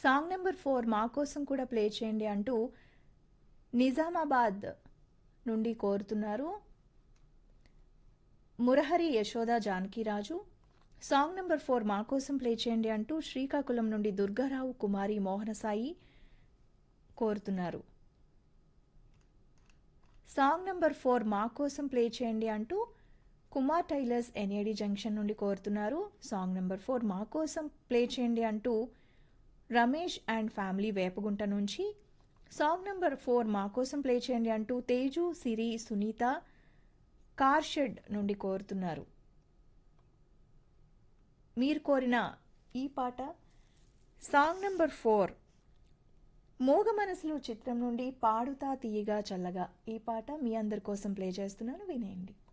song number four మా కోసం కూడా ప్లే చేయండి అంటూ నిజామాబాద్ నుండి కోరుతున్నారు Murahari Yashoda Janakiraju song number four మా కోసం ప్లే చేయండి అంటూ శ్రీకాకుళం నుండి దుర్గారావు కుమారి మోహనసాయి కోరుతున్నారు సాంగ్ నెంబర్ ఫోర్ మా కోసం ప్లే చేయండి అంటూ కుమార్ టైలర్స్ ఎన్ఏడి జంక్షన్ నుండి కోరుతున్నారు సాంగ్ నెంబర్ ఫోర్ మా కోసం ప్లే చేయండి అంటూ రమేష్ అండ్ ఫ్యామిలీ వేపగుంట నుంచి సాంగ్ నెంబర్ ఫోర్ మా కోసం ప్లే చేయండి అంటూ తేజు సిరి సునీత కార్ షెడ్ నుండి కోరుతున్నారు మీరు కోరిన ఈ పాట సాంగ్ నెంబర్ ఫోర్ మోగ మనసులు చిత్రం నుండి పాడుతా తీయగా చల్లగా ఈ పాట మీ అందరి కోసం ప్లే చేస్తున్నాను వినేయండి